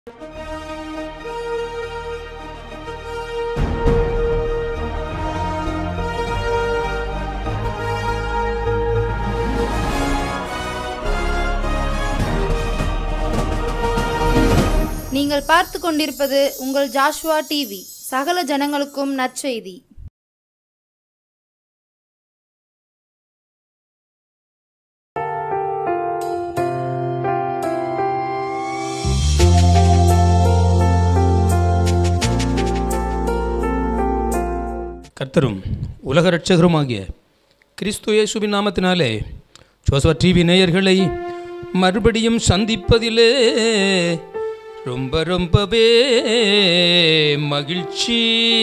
நீங்கள் பார்த்து கொண்டிருப்பது உங்கள் ஜாஷ்வா டிவி சகல ஜனங்களுக்கும் நற்செய்தி கர்த்தரும் உலக ரட்சகருமாகிய கிறிஸ்து இயேசுவின் நாமத்தினாலே ஜோசா டிவி நேயர்களை மறுபடியும் சந்திப்பதிலே ரொம்ப ரொம்பவே மகிழ்ச்சி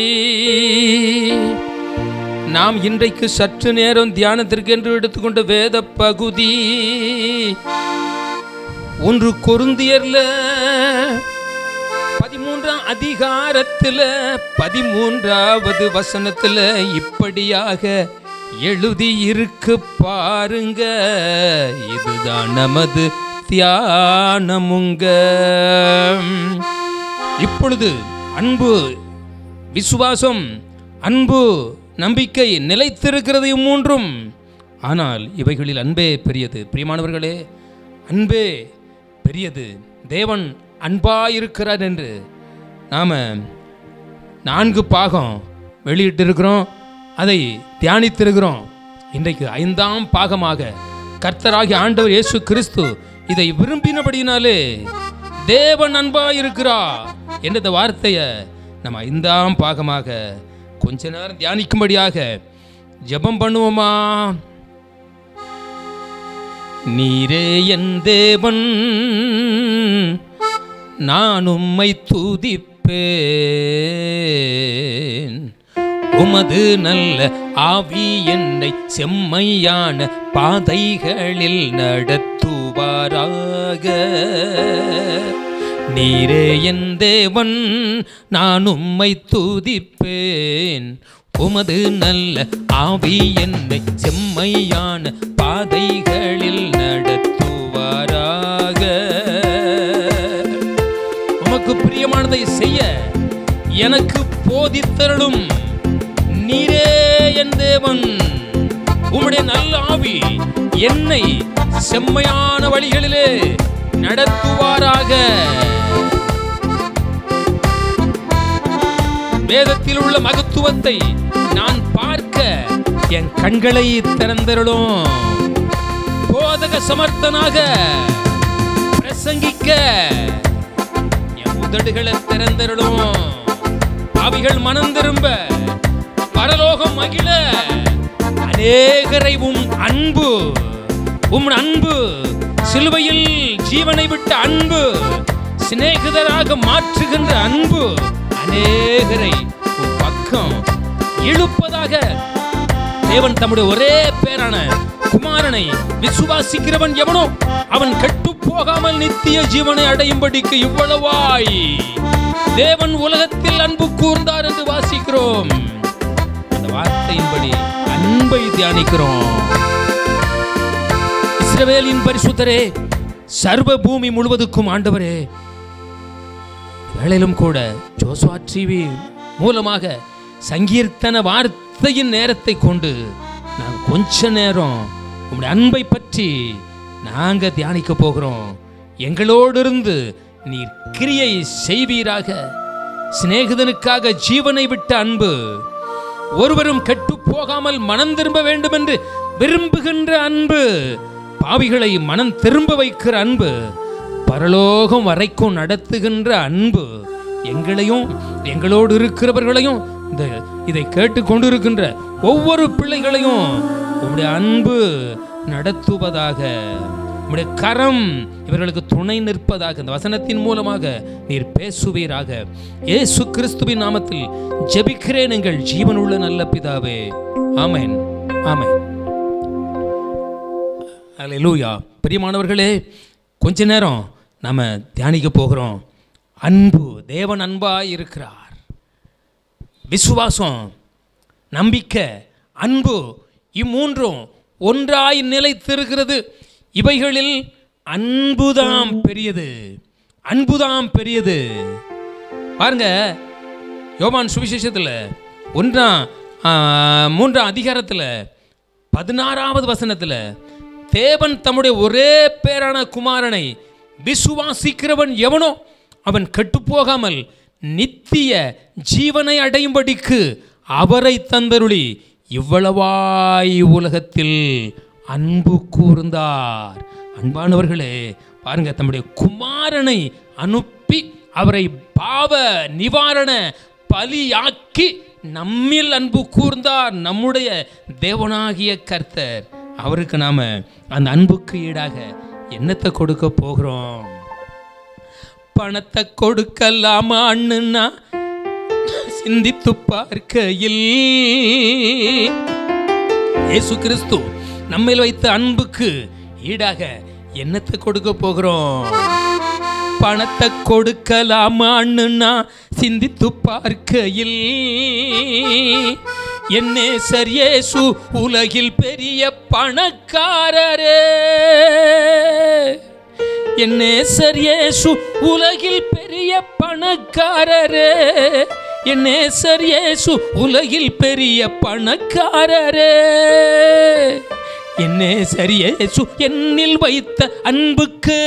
நாம் இன்றைக்கு சற்று நேரம் தியானத்திற்கு என்று எடுத்துக்கொண்ட வேத பகுதி ஒன்று கொருந்தியர்ல பதிமூன்றாம் அதிகாரத்துல பதிமூன்றாவது வசனத்துல இப்படியாக எழுதி இருக்கு பாருங்க இதுதான் நமது தியானமுங்க இப்பொழுது அன்பு விசுவாசம் அன்பு நம்பிக்கை நிலைத்திருக்கிறது மூன்றும் ஆனால் இவைகளில் அன்பே பெரியது பிரியமானவர்களே அன்பே பெரியது தேவன் அன்பாயிருக்கிறார் என்று நாம் நான்கு பாகம் வெளியிட்டிருக்கிறோம் அதை தியானித்திருக்கிறோம் இன்றைக்கு ஐந்தாம் பாகமாக கர்த்தராகிய ஆண்டவர் இயேசு கிறிஸ்து இதை விரும்பினபடியினாலே தேவன் அன்பாயிருக்கிறார் என்ற இந்த வார்த்தையை நம்ம ஐந்தாம் பாகமாக கொஞ்ச நேரம் தியானிக்கும்படியாக ஜெபம் பண்ணுவோமா நீரே என் தேவன் நான் உம்மை துதிப்பேன் உமது நல்ல ஆவி என்னை செம்மையான பாதைகளில் நடத்துவாராக நீரே என் தேவன் நான் உம்மை துதிப்பேன் உமது நல்ல ஆவி என்னை செம்மையான பாதைகளில் நடத்துவாராக உமக்கு பிரியமானதை செய்ய எனக்கு போதித்தருளும் நீரே என் தேவன் உம்முடைய நல்ல ஆவி என்னை செம்மையான வழிகளிலே நடத்துவாராக வேதத்தில் உள்ள மகத்துவத்தை நான் பார்க்க என் கண்களை திறந்தருளும் போதக சமர்த்தனாக பிரசங்கிக்க என் உதடுகளை திறந்தருளும் அவைகள் மனம் திரும்ப பரலோகம் மகிழ அநேகரை உம் அன்பு உம் அன்பு சிலுவையில் ஜீவனை விட்ட அன்பு சிநேகிதராக மாற்றுகின்ற அன்பு அநேகரை உம் பக்கம் இழுப்பதாக தேவன் தம்முடைய ஒரே பேரான குமாரனை விசுவாசிக்கிறவன் எவனோ அவன் கெட்டு போகாமல் நித்திய ஜீவனை அடையும்படிக்கு இவ்வளவாய் தேவன் உலகத்தில் அன்பு கூர்ந்தார் என்று வாசிக்கிறோம் அந்த வார்த்தையின்படி அன்பை தியானிக்கிறோம் இஸ்ரவேலின் பரிசுத்தரே சர்வ பூமி முழுவதுக்கும் ஆண்டவரே வேளையிலும் கூட ஜோசுவா டிவி மூலமாக சங்கீர்த்தன வார்த்தையின் நேரத்தை கொண்டு நான் கொஞ்ச நேரம் உங்களுடைய அன்பை பற்றி நாங்க தியானிக்க போகிறோம் எங்களோடு இருந்து நீர் கிரியை செய்வீராக சிநேகிதனுக்காக ஜீவனை விட்ட அன்பு ஒருவரும் கெட்டு போகாமல் மனம் திரும்ப வேண்டும் என்று விரும்புகின்ற அன்பு பாவிகளை மனம் திரும்ப வைக்கிற அன்பு பரலோகம் வரைக்கும் நடத்துகின்ற அன்பு எங்களையும் எங்களோடு இருக்கிறவர்களையும் இந்த இதை கேட்டு கொண்டிருக்கின்ற ஒவ்வொரு பிள்ளைகளையும் உம்முடைய அன்பு நடத்துவதாக உம்முடைய கரம் இவர்களுக்கு துணை நிற்பதாக இந்த வசனத்தின் மூலமாக நீர் பேசுவீராக இயேசு கிறிஸ்துவின் நாமத்தில் ஜெபிக்கிறேன் எங்கள் ஜீவனுள்ள நல்ல பிதாவே ஆமென் ஆமென் அல்லேலூயா பிரியமானவர்களே கொஞ்ச நேரம் நம்ம தியானிக்க போகிறோம் அன்பு தேவன் அன்பாய் இருக்கிறார் விசுவாசம் நம்பிக்கை அன்பு இம்மூன்றும் ஒன்றாய் நிலைத்திருக்கிறது இவைகளில் அன்புதாம் பெரியது அன்புதான் பெரியது பாருங்க யோவான் சுவிசேஷத்தில் ஒன்றாம் ஆ, மூன்றாம் அதிகாரத்தில் பதினாறாவது வசனத்தில் தேவன் தம்முடைய ஒரே பேரான குமாரனை விசுவாசிக்கிறவன் எவனோ அவன் கெட்டுப்போகாமல் நித்திய ஜீவனை அடையும்படிக்கு அவரை தந்தருளி இவ்வளவாய் உலகத்தில் அன்பு கூர்ந்தார் அன்பானவர்களே பாருங்க தம்முடைய குமாரனை அனுப்பி அவரை பாவ நிவாரண பலியாக்கி நம்மில் அன்பு கூர்ந்தார் நம்முடைய தேவனாகிய கர்த்தர் அவருக்கு நாம அந்த அன்புக்கு ஈடாக என்னத்தை கொடுக்க போகிறோம் பணத்தை கொடுக்கலாமா அண்ணுன்னா சிந்தித்து பார்க்கையில் இயேசு கிறிஸ்து நம்மில் வைத்த அன்புக்கு ஈடாக என்னத்தை கொடுக்க போகிறோம் பணத்தை கொடுக்கலாமான்னு சிந்தித்து பார்க்கையில் என்னே சரியேசு உலகில் பெரிய பணக்காரரே என்னே சரியேசு உலகில் பெரிய பணக்காரரே என்னே சரியேசு உலகில் பெரிய பணக்காரரே என்னே சரியேசு என்னில் வைத்த அன்புக்கு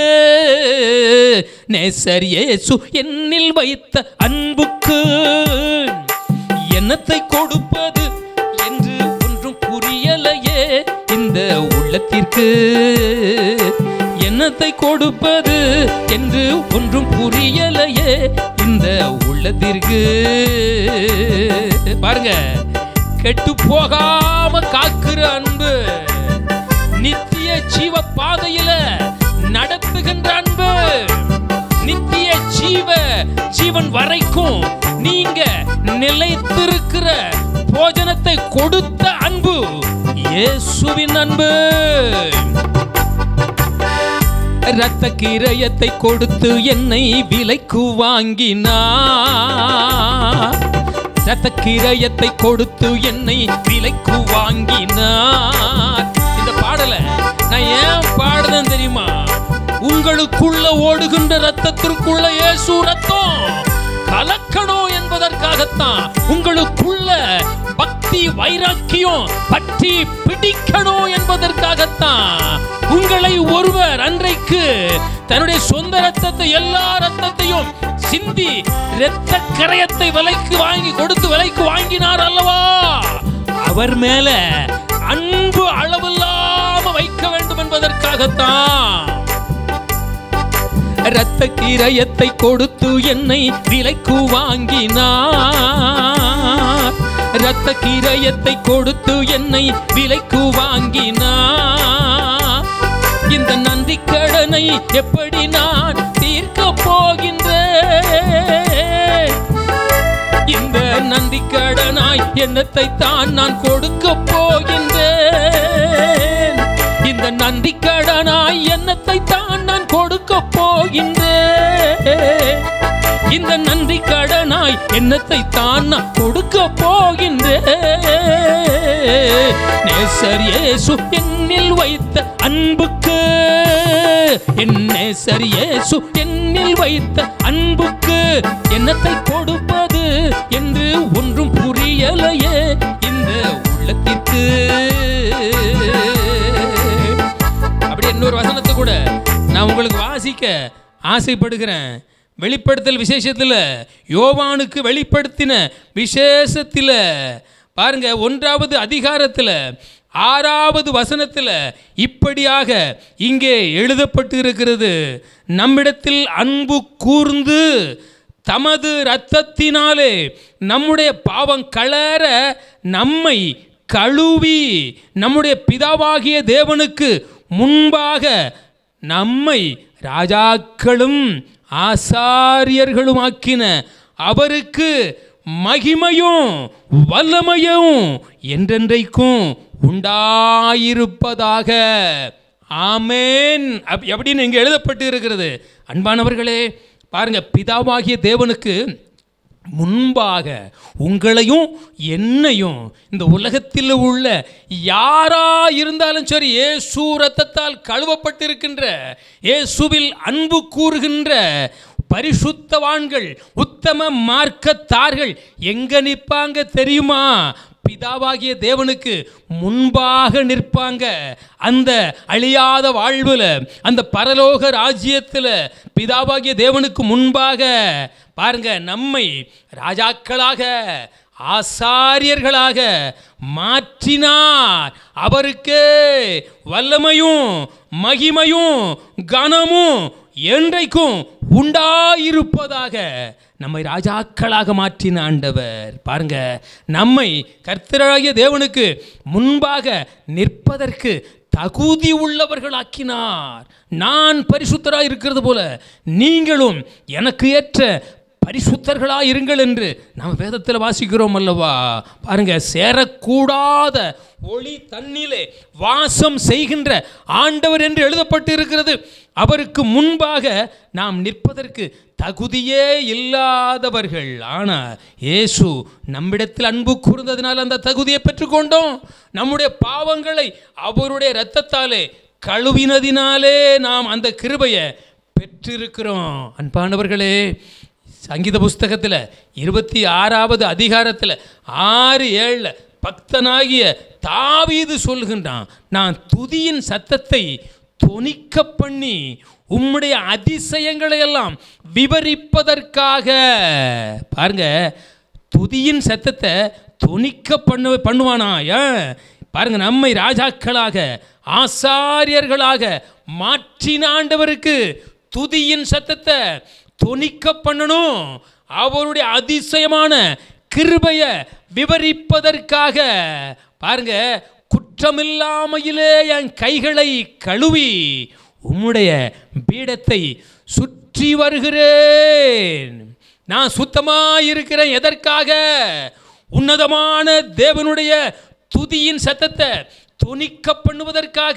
நேசர் இயேசு என்னில் வைத்த அன்புக்கு என்னத்தை கொடுப்பது என்று ஒன்றும் புரியலையே இந்த உள்ளத்திற்கு என்னத்தை கொடுப்பது என்று ஒன்றும் புரியலையே இந்த உள்ளத்திற்கு பாருங்க கெட்டு போகாம காக்குற அன்பு நித்திய ஜீவ பாதையில நடத்துகின்ற அன்பு நித்திய ஜீவ ஜீவன் வரைக்கும் நீங்க நிலைத்திருக்கிற போஜனத்தை கொடுத்த அன்பு இயேசுவின் அன்பு இரத்த கிரயத்தை கொடுத்து என்னை விலைக்கு வாங்கினார் இரத்த கிரயத்தை கொடுத்து என்னை விலைக்கு வாங்கினார் இந்த பாடல நான் ஏன் பாடுறேன் தெரியுமா உங்களுக்குள்ள ஓடுகின்ற ரத்தத்திற்குள்ள இயேசு ரத்தம் கலக்கணும் என்பதற்காகத்தான் உங்களுக்குள்ள பக்தி வைராக்கியம் பற்றி பிடிக்கணும் என்பதற்காகத்தான் உங்களை ஒருவர் அன்றைக்கு தன்னுடைய சொந்த ரத்தத்தை எல்லா ரத்தத்தையும் சிந்தி இரத்த கரையத்தை விலைக்கு வாங்கி கொடுத்து விலைக்கு வாங்கினார் அல்லவா அவர் மேல அன்பு அளவில்லாம வைக்க வேண்டும் என்பதற்காகத்தான் இரத்த கிரயத்தை கொடுத்து என்னை விலைக்கு வாங்கினார் இரத்த கிரயத்தை கொடுத்து என்னை விலைக்கு வாங்கினார் இந்த நன்றி கடனை எப்படி நான் தீர்க்க போகின்றேன் இந்த நன்றி கடனாய் எண்ணத்தை தான் நான் கொடுக்க போகின்றேன் இந்த நன்றி கடனாய் எண்ணத்தை தான் நான் கொடுக்க போகின்றேன் இந்த நன்றி கடனாய் எண்ணத்தை தான் நான் கொடுக்க போகின்றேன் நேசர் இயேசு என்னில் வைத்த அன்புக்கு என் நேசர் இயேசு என்னில் வைத்த அன்புக்கு என்னத்தை கொடுப்பது என்று ஒன்றும் புரியலையே இந்த உள்ளத்திற்கு அப்படி இன்னொரு வசனத்தை கூட நான் உங்களுக்கு வாசிக்க ஆசைப்படுகிறேன் வெளிப்படுத்தல் விசேஷத்தில் யோவானுக்கு வெளிப்படுத்தின விசேஷத்தில் பாருங்க ஒன்றாவது அதிகாரத்தில் ஆறாவது வசனத்தில் இப்படியாக இங்கே எழுதப்பட்டு இருக்கிறது நம்மிடத்தில் அன்பு கூர்ந்து தமது இரத்தத்தினாலே நம்முடைய பாவம் களர நம்மை கழுவி நம்முடைய பிதாவாகிய தேவனுக்கு முன்பாக நம்மை ராஜாக்களும் ஆசாரியர்களுமாக்கின அவருக்கு மகிமையும் வல்லமையும் என்றென்றைக்கும் உண்டாயிருப்பதாக ஆமேன் அப்- அப்படின்னு இங்கே எழுதப்பட்டு இருக்கிறது அன்பானவர்களே பாருங்க பிதாவாகிய தேவனுக்கு முன்பாக உங்களையும் என்னையும் இந்த உலகத்தில் உள்ள யாரா இருந்தாலும் சரி இயேசு ரத்தத்தால் கழுவப்பட்டிருக்கின்ற இயேசுவில் அன்பு கூறுகின்ற பரிசுத்தவான்கள் உத்தம மார்க்கத்தார்கள் எங்க நிற்பாங்க தெரியுமா பிதாவாகிய தேவனுக்கு முன்பாக நிற்பாங்க அந்த அழியாத வாழ்வில் அந்த பரலோக ராஜ்யத்தில் பிதாவாகிய தேவனுக்கு முன்பாக பாருங்க நம்மை ராஜாக்களாக ஆசாரியர்களாக மாற்றினார் அவருக்கே வல்லமையும் மகிமையும் கனமும் என்றைக்கும் உண்டாயிருப்பதாக நம்மை ராஜாக்களாக மாற்றின ஆண்டவர் பாருங்க நம்மை கர்த்தராகிய தேவனுக்கு முன்பாக நிற்பதற்கு தகுதி உள்ளவர்களாக்கினார் நான் பரிசுத்தராக இருக்கிறது போல நீங்களும் எனக்கு ஏற்ற பரிசுத்தர்களாக இருங்கள் என்று நாம் வேதத்தில் வாசிக்கிறோம் அல்லவா பாருங்க சேரக்கூடாத ஒளி தண்ணிலே வாசம் செய்கின்ற ஆண்டவர் என்று எழுதப்பட்டு இருக்கிறது அவருக்கு முன்பாக நாம் நிற்பதற்கு தகுதியே இல்லாதவர்கள் ஆனால் இயேசு நம்மிடத்தில் அன்பு கூர்ந்ததினால் அந்த தகுதியை பெற்றுக்கொண்டோம் நம்முடைய பாவங்களை அவருடைய இரத்தத்தாலே கழுவினதினாலே நாம் அந்த கிருபையை பெற்றிருக்கிறோம் அன்பானவர்களே சங்கீத புஸ்தகத்தில் இருபத்தி ஆறாவது அதிகாரத்தில் ஆறு ஏழில் பக்தனாகிய தாவீது சொல்கின்றான் நான் துதியின் சத்தத்தை தொனிக்க பண்ணி உம்முடைய அதிசயங்களை எல்லாம் விவரிப்பதற்காக பாருங்க துதியின் சத்தத்தை தொனிக்க பண்ண பண்ணுவானா ஏன் பாருங்க நம்மை ராஜாக்களாக ஆசாரியர்களாக மாற்றின ஆண்டவருக்கு துதியின் சத்தத்தை தொனிக்க பண்ணணும் அவருடைய அதிசயமான கிருபைய விவரிப்பதற்காக பாருங்க குற்றமில்லாமையிலே என் கைகளை கழுவி உம்முடைய பீடத்தை சுற்றி வருகிறேன் நான் சுத்தமாக இருக்கிறேன் எதற்காக உன்னதமான தேவனுடைய துதியின் சத்தத்தை தொனிக்க பண்ணுவதற்காக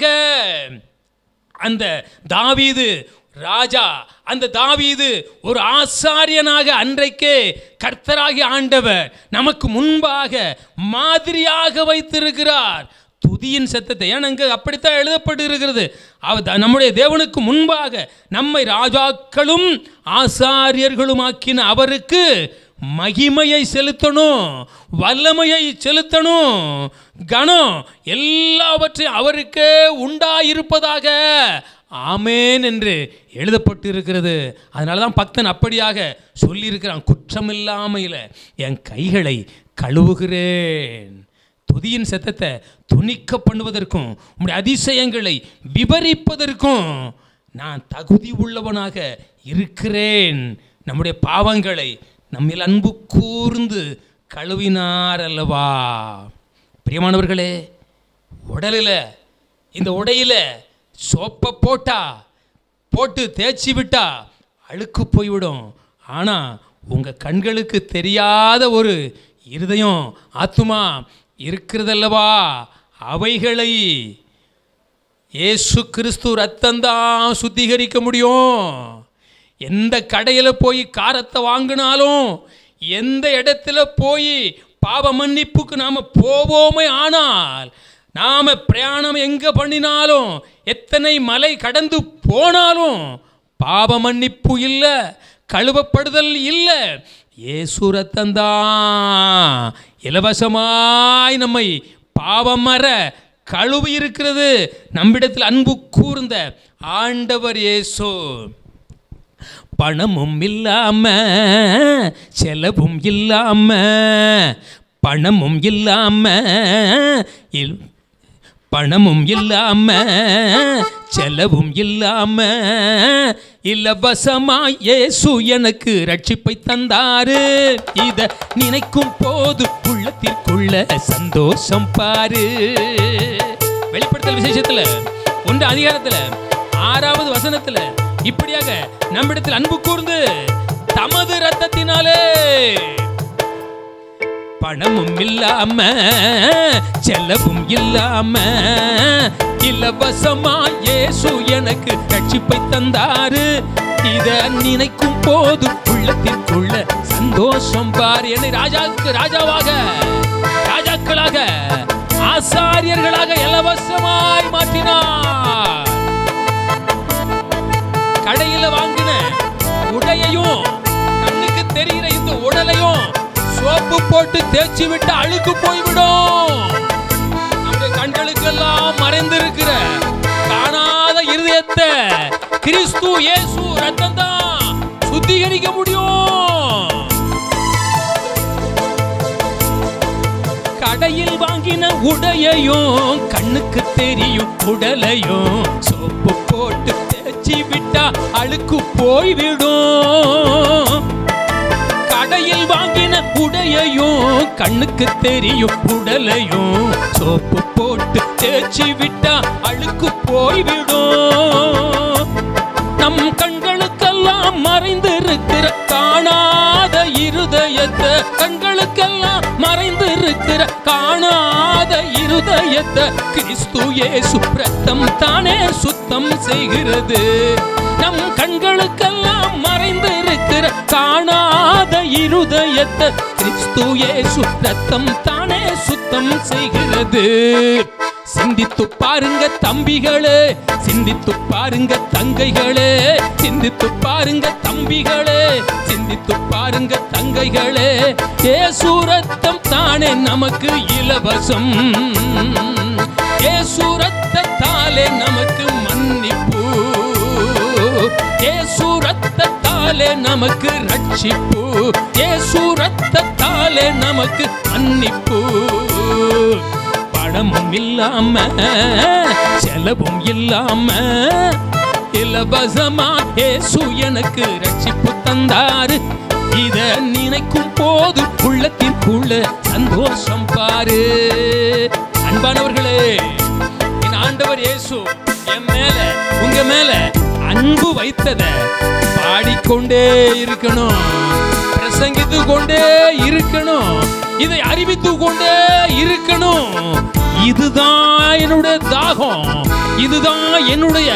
அந்த தாவீது ராஜா அந்த தாவீது ஒரு ஆசாரியனாக அன்றைக்கே கர்த்தராகி ஆண்டவர் நமக்கு முன்பாக மாதிரியாக வைத்திருக்கிறார் துதியின் சத்தத்தை ஏன்னா இங்கே அப்படித்தான் எழுதப்பட்டு இருக்கிறது அவ நம்முடைய தேவனுக்கு முன்பாக நம்மை ராஜாக்களும் ஆசாரியர்களுமாக்கின அவருக்கு மகிமையை செலுத்தணும் வல்லமையை செலுத்தணும் கனம் எல்லாவற்றையும் அவருக்கே உண்டாயிருப்பதாக ஆமேன் என்று எழுதப்பட்டு இருக்கிறது அதனால தான் பக்தன் அப்படியாக சொல்லியிருக்கிறான் குற்றமில்லாமையில் என் கைகளை கழுவுகிறேன் துதியின் சத்தத்தை துணிக்க பண்ணுவதற்கும் உம்முடைய அதிசயங்களை விவரிப்பதற்கும் நான் தகுதி உள்ளவனாக இருக்கிறேன் நம்முடைய பாவங்களை நம்மில் அன்பு கூர்ந்து கழுவினார் அல்லவா பிரியமானவர்களே உடலில் இந்த உடையில் சோப்பை போட்டா போட்டு தேய்ச்சி விட்டா அழுக்கு போய்விடும் ஆனால் உங்கள் கண்களுக்கு தெரியாத ஒரு இருதயம் ஆத்துமா இருக்கிறதல்லவா அவைகளை இயேசு கிறிஸ்து ரத்தந்தான் சுத்திகரிக்க முடியும் எந்த கடையில் போய் காரத்தை வாங்கினாலும் எந்த இடத்துல போய் பாவ மன்னிப்புக்கு நாம் போவோமே ஆனால் நாம் பிரயாணம் எங்கே பண்ணினாலும் எத்தனை மலை கடந்து போனாலும் பாவ மன்னிப்பு இல்லை கழுவப்படுதல் இல்லை ஏசு ரத்தந்தான் இலவசமாய் நம்மை பாவமர கழுவி இருக்கிறது நம்மிடத்தில் அன்பு கூர்ந்த ஆண்டவர் இயேசு பணமும் இல்லாம செலவும் இல்லாம பணமும் இல்லாம இல்- பணமும் இல்லாம செலவும் இல்லாம இலவசமா இயேசு எனக்கு ரட்சிப்பை தந்தாரு இத நினைக்கும் போது உள்ளத்திற்குள்ள சந்தோஷம் பாரு வெளிப்படுத்தல் விசேஷத்துல ஒன்று அதிகாரத்துல ஆறாவது வசனத்துல இப்படியாக நம்மிடத்தில் அன்பு கூர்ந்து தமது ரத்தத்தினாலே பணமும் இல்லாம செலவும் இல்லாம இலவசமா இயேசு எனக்கு ரட்சிப்பை தந்தாரு இத நினைக்கும் போது உள்ளத்திற்குள்ள சந்தோஷம் பார் என்னை ராஜாக்கு ராஜாவாக ராஜாக்களாக ஆசாரியர்களாக இலவசமாய் மாற்றினார் கடையில் வாங்கின உடையையும் கண்ணுக்கு தெரிகிற இந்த உடலையும் சோப்பு போட்டு தேய்ச்சி விட்டு அழுக்கு போய்விடும் நம்முடைய கண்களுக்கெல்லாம் மறைந்திருக்கிற காணாத இருதயத்தை கிறிஸ்து இயேசு ரத்தம் தான் சுத்திகரிக்க முடியும் கடையில் வாங்கின உடையையும் கண்ணுக்கு தெரியும் உடலையும் சோப்பு போட்டு தேய்ச்சி விட்டா அழுக்கு போய்விடும் கடையில் வாங்கின உடையையும் கண்ணுக்கு தெரியும் உடலையும் சோப்பு போட்டு தேய்ச்சி விட்டா அழுக்கு போய்விடும் நம் கண்களுக்கெல்லாம் மறைந்திருக்கிற காணாத இருதயத்தை கண்களுக்கெல்லாம் மறைந்திருக்கிற காணாத இருதயத்தை கிறிஸ்து இயேசு ரத்தம் தானே சுத்தம் செய்கிறது நம் கண்களுக்கெல்லாம் மறைந்திருக்கிற காணாத இருதயத்தை கிறிஸ்து இயேசு ரத்தம் தானே சுத்தம் செய்கிறது சிந்தித்து பாருங்க தம்பிகளே சிந்தித்து பாருங்க தங்கைகளே சிந்தித்து பாருங்க தம்பிகளே சிந்தித்து பாருங்க தங்கைகளே ஏசு ரத்தம் தானே நமக்கு இலவசம் ஏசு ரத்தத்தாலே நமக்கு மன்னிப்பு ஏசு ரத்தத்தாலே நமக்கு ரட்சிப்பு ஏசு ரத்தத்தாலே நமக்கு மன்னிப்பு பணமும் இல்லாம செலவும் இல்லாம இலவசமா ஏசு எனக்கு ரட்சிப்பு தந்தாரு இத நினைக்கும் போது உள்ளத்திற்குள்ள சந்தோஷம் பாரு அன்பானவர்களே என் ஆண்டவர் இயேசு என் மேல உங்க மேல அன்பு வைத்தத பாடிக்கொண்டே இருக்கணும் பிரசங்கித்து கொண்டே இருக்கணும் இதை அறிவித்து கொண்டே இருக்கணும் இதுதான் என்னுடைய தாகம் இதுதான் என்னுடைய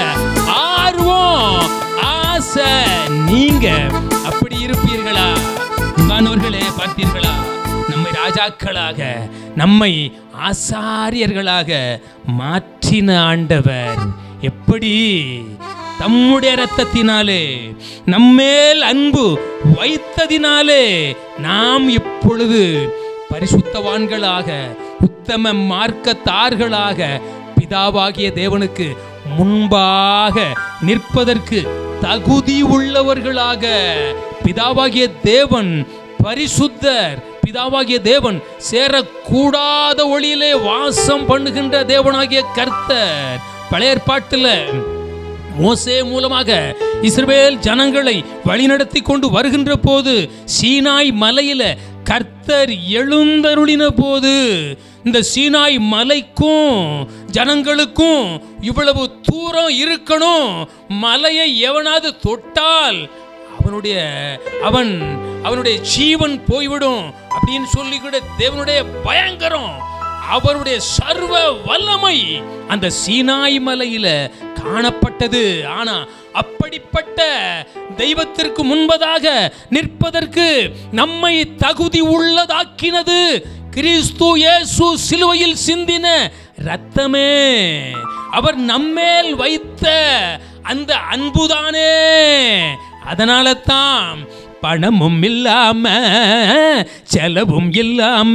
ஆர்வம் ஆசை நீங்க அப்படி இருப்பீர்களா அன்பானவர்களே பார்த்தீர்களா நம்மை ராஜாக்களாக நம்மை ஆசாரியர்களாக மாற்றின ஆண்டவர் எப்படி தம்முடைய இரத்தத்தினாலே நம்மேல் அன்பு வைத்ததினாலே நாம் இப்பொழுது பரிசுத்தவான்களாக உத்தம மார்க்கத்தார்களாக பிதாவாகிய தேவனுக்கு முன்பாக நிற்பதற்கு தகுதி உள்ளவர்களாக பிதாவாகிய தேவன் பரிசுத்தர் பிதாவாகிய தேவன் சேரக்கூடாத ஒளியிலே வாசம் பண்ணுகின்ற தேவனாகிய கர்த்தர் பழைய ஏற்பாட்டில் மோசே மூலமாக இஸ்ரவேல் ஜனங்களை வழிநடத்தி கொண்டு வருகின்ற போது சீனாய் மலையில கர்த்தர் எழுந்தருளின போது இந்த சீனாய் மலைக்கும் ஜனங்களுக்கும் இவ்வளவு தூரம் இருக்கணும் மலையை எவனாவது தொட்டால் அவனுடைய அவன் அவனுடைய ஜீவன் போய்விடும் அப்படின்னு சொல்லி கூட தேவனுடைய பயங்கரம் அவருடைய சர்வ வல்லமை அந்த சீனாய் மலையில காணப்பட்டது ஆனா அப்படிப்பட்ட தெய்வத்திற்கு முன்பதாக நிற்பதற்கு நம்மை தகுதி உள்ளதாக்கினது கிறிஸ்து இயேசு சிலுவையில் சிந்தின ரத்தமே அவர் நம்மேல் வைத்த அந்த அன்புதானே அதனால தான் பணமும் இல்லாம செலவும் இல்லாம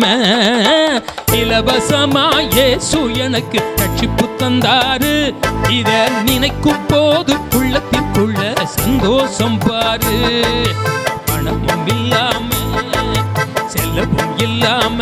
இலவசமா இயேசு எனக்கு ரட்சிப்பு தந்தாரு இத நினைக்கும் போது உள்ளத்திற்குள்ள சந்தோஷம் பாரு பணமும் இல்லாம செலவும் இல்லாம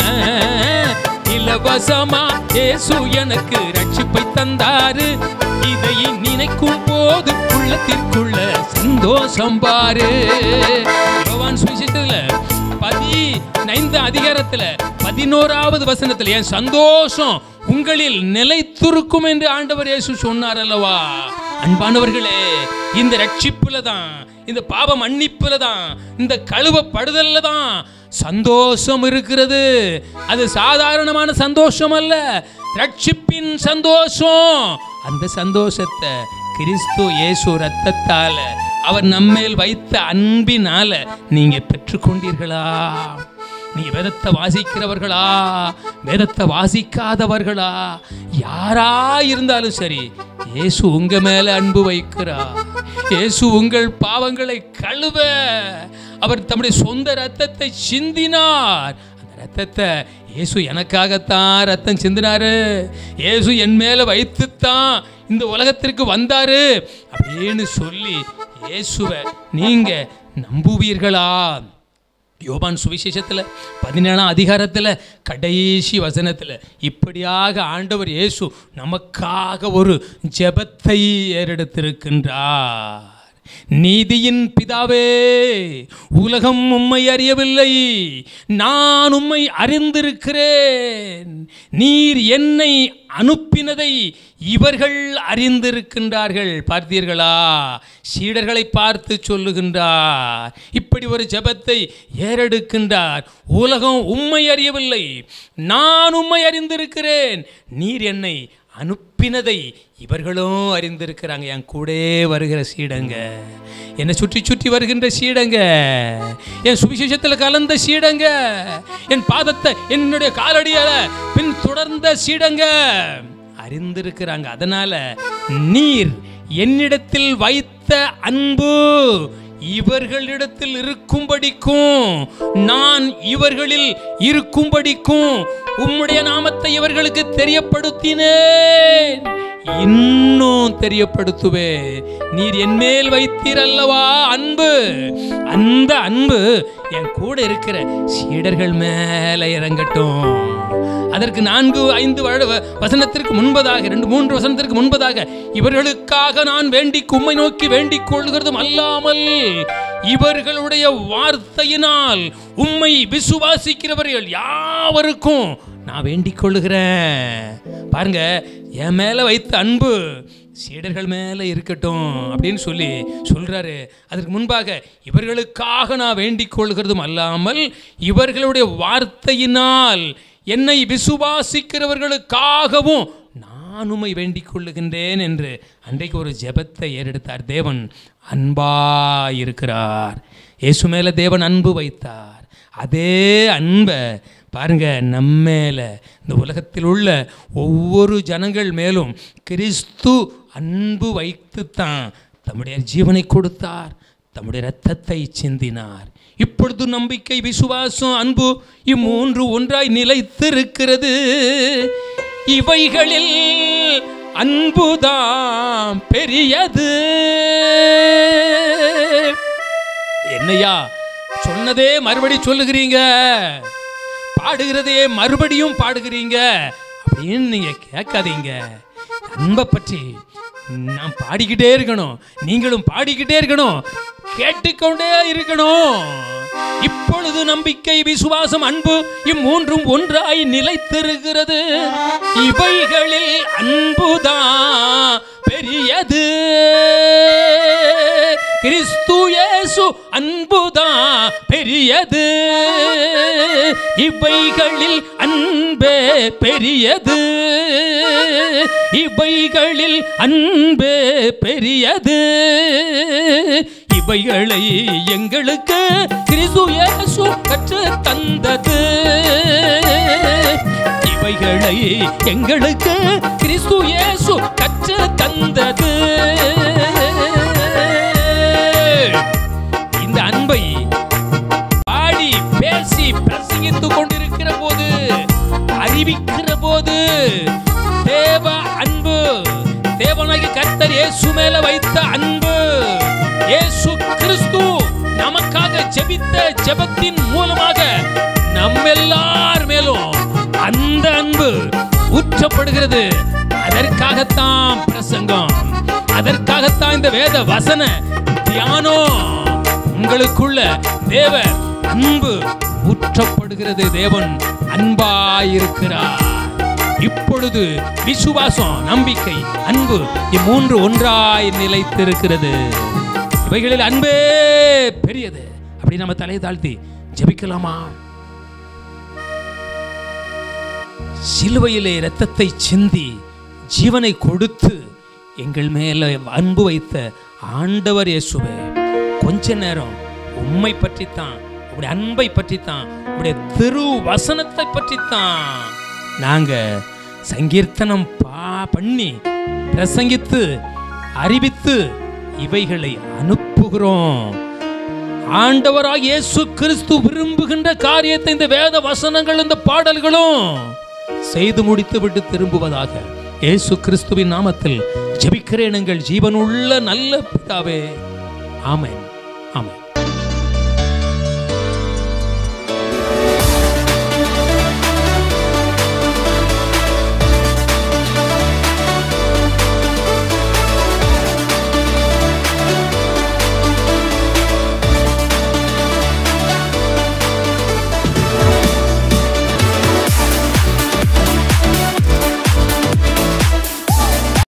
இலவசமா இயேசு எனக்கு ரட்சிப்பை தந்தாரு இதை நினைக்கும் போது உள்ளத்திற்குள்ள சந்தோஷம் பாரு யோவான் சுவிசேஷத்துல பதினைந்து அதிகாரத்துல பதினோராவது வசனத்துல என் சந்தோஷம் உங்களில் நிலைத்திருக்கும் என்று ஆண்டவர் இயேசு சொன்னார் அல்லவா அன்பானவர்களே இந்த ரட்சிப்புல தான் இந்த பாவ மன்னிப்புல தான் இந்த கழுவப்படுதல்ல தான் சந்தோஷம் இருக்கிறது அது சாதாரணமான சந்தோஷம் அல்ல ரட்சிப்பின் சந்தோஷம் அந்த சந்தோஷத்தை கிறிஸ்து இயேசு ரத்தத்தால அவர் நம்மேல் வைத்த அன்பினால நீங்க பெற்றுக்கொண்டீர்களா நீ வேதத்தை வாசிக்கிறவர்களா வேதத்தை இயேசு உங்கள் பாவங்களை கழுவ அவர் தம்முடைய சொந்த ரத்தத்தை சிந்தினார் அந்த ரத்தத்தை இயேசு எனக்காகத்தான் ரத்தம் சிந்தினாரு இயேசு என் மேல வைத்துத்தான் இந்த உலகத்திற்கு வந்தாரு அப்படின்னு சொல்லி இயேசுவை நீங்க நம்புவீர்களா யோபான் சுவிசேஷத்தில் பதினேழாம் அதிகாரத்தில் கடைசி வசனத்தில் இப்படியாக ஆண்டவர் இயேசு நமக்காக ஒரு ஜெபத்தை ஏறெடுத்திருக்கின்றார் நீதியின் பிதாவே உலகம் உம்மை அறியவில்லை நான் உம்மை அறிந்திருக்கிறேன் நீர் என்னை அனுப்பினதை இவர்கள் அறிந்திருக்கின்றார்கள் பார்த்தீர்களா சீடர்களை பார்த்து சொல்லுகின்றார் இப்படி ஒரு ஜெபத்தை ஏறெடுக்கின்றார் உலகம் உம்மை அறியவில்லை நான் உம்மை அறிந்திருக்கிறேன் நீர் என்னை அனுப்பினதை இவர்களும் அறிந்திருக்கிறாங்க என் கூடே வருகிற சீடங்க என்னை சுற்றி சுற்றி வருகின்ற சீடங்க என் சுவிசேஷத்தில் கலந்த சீடங்க என் பாதத்தை என்னுடைய காலடியால பின் தொடர்ந்த சீடங்க அறிந்திருக்கிறாங்க அதனால நீர் என்னிடத்தில் வைத்த அன்பு இவர்களிடத்தில் இருக்கும்படிக்கும் நான் இவர்களில் இருக்கும்படிக்கும் உம்முடைய நாமத்தை இவர்களுக்கு தெரியப்படுத்தினேன் இன்னும் தெரியப்படுத்துவே நீர் என் மேல் வைத்தீர் அல்லவா அன்பு அந்த அன்பு என் கூட இருக்கிற சீடர்கள் மேல இறங்கட்டும் அதற்கு நான்கு ஐந்து வருட வ- வசனத்திற்கு முன்பதாக ரெண்டு மூன்று வசனத்திற்கு முன்பதாக இவர்களுக்காக நான் வேண்டிக் உம்மை நோக்கி வேண்டிக் கொள்கிறதும் அல்லாமல் இவர்களுடைய வார்த்தையினால் உம்மை விசுவாசிக்கிறவர்கள் யாவருக்கும் நான் வேண்டிக் கொள்ளுகிறேன் பாருங்க என் மேல வைத்த அன்பு சீடர்கள் மேலே இருக்கட்டும் அப்படின்னு சொல்லி சொல்றாரு அதற்கு முன்பாக இவர்களுக்காக நான் வேண்டிக் கொள்கிறதும் அல்லாமல் இவர்களுடைய வார்த்தையினால் என்னை விசுவாசிக்கிறவர்களுக்காகவும் நான் உம்மை வேண்டிக் கொள்ளுகின்றேன் என்று அன்றைக்கு ஒரு ஜெபத்தை ஏறெடுத்தார் தேவன் அன்பாயிருக்கிறார் இயேசு மேலே தேவன் அன்பு வைத்தார் அதே அன்பை பாருங்க நம்மேல இந்த உலகத்தில் உள்ள ஒவ்வொரு ஜனங்கள் மேலும் கிறிஸ்து அன்பு வைத்துத்தான் தம்முடைய ஜீவனை கொடுத்தார் தம்முடைய இரத்தத்தை சிந்தினார் இப்பொழுது நம்பிக்கை விசுவாசம் அன்பு இம்மூன்று ஒன்றாய் நிலைத்திருக்கிறது இவைகளில் அன்புதான் பெரியது என்னையா சொன்னதே மறுபடி சொல்லுகிறீங்க பாடுகிறதே மறுபடியும் பாடுகிறீங்க அப்படின்னு நீங்க கேட்காதீங்க அன்பை பற்றி நான் பாடிக்கிட்டே இருக்கணும் நீங்களும் பாடிக்கிட்டே இருக்கணும் கேட்டுக்கொண்டே இருக்கணும் இப்பொழுது நம்பிக்கை விசுவாசம் அன்பு இம்மூன்றும் ஒன்றாய் நிலைத்திருக்கிறது இவைகளில் அன்புதான் பெரியது கிறிஸ்து இயேசு அன்புதான் பெரியது இவைகளில் அன்பே பெரியது இவைகளில் அன்பே பெரியது இவைகளை எங்களுக்கு கிறிஸ்து இயேசு கற்று தந்தது இவைகளை எங்களுக்கு கிறிஸ்து இயேசு கற்று தந்தது இந்த அன்பை பாடி பேசி பிரசங்கித்துக் கொண்டிருக்கிற போது அறிவிக்கிற போது தேவ அன்பு தேவனாகி கர்த்தர் இயேசு மேல வைத்த அன்பு இயேசு கிறிஸ்து நமக்காக ஜெபித்த ஜெபத்தின் மூலமாக நம்மெல்லார் மேலும் அந்த அன்பு ஊற்றப்படுகிறது அதற்காகத்தான் பிரசங்கம் அதற்காகத்தான் இந்த வேத வசன தியானம் உங்களுக்குள்ள தேவ அன்பு ஊற்றப்படுகிறது தேவன் அன்பாயிருக்கிறார் இப்பொழுது விசுவாசம் நம்பிக்கை அன்பு இம்மூன்று ஒன்றாய் நிலைத்திருக்கிறது இவைகளில் அன்பே பெரியது அப்படி நம்ம தலையை தாழ்த்தி ஜெபிக்கலாமா சிலுவையிலே இரத்தத்தை சிந்தி ஜீவனை கொடுத்து எங்கள் மேல அன்பு வைத்த ஆண்டவர் இயேசுவே கொஞ்ச நேரம் உம்மை பற்றித்தான் உங்களுடைய அன்பை பற்றித்தான் உங்களுடைய திரு வசனத்தை பற்றித்தான் நாங்க சங்கீர்த்தனம் பா பண்ணி பிரசங்கித்து அறிவித்து இவைகளை அனுப்புகிறோம் ஆண்டவராய் இயேசு கிறிஸ்து விரும்புகின்ற காரியத்தை இந்த வேத வசனங்கள் இந்த பாடல்களும் செய்து முடித்து விட்டு திரும்புவதாக இயேசு கிறிஸ்துவின் நாமத்தில் ஜெபிக்கிறேன் எங்கள் ஜீவனுள்ள நல்ல பிதாவே ஆமென் ஆமென்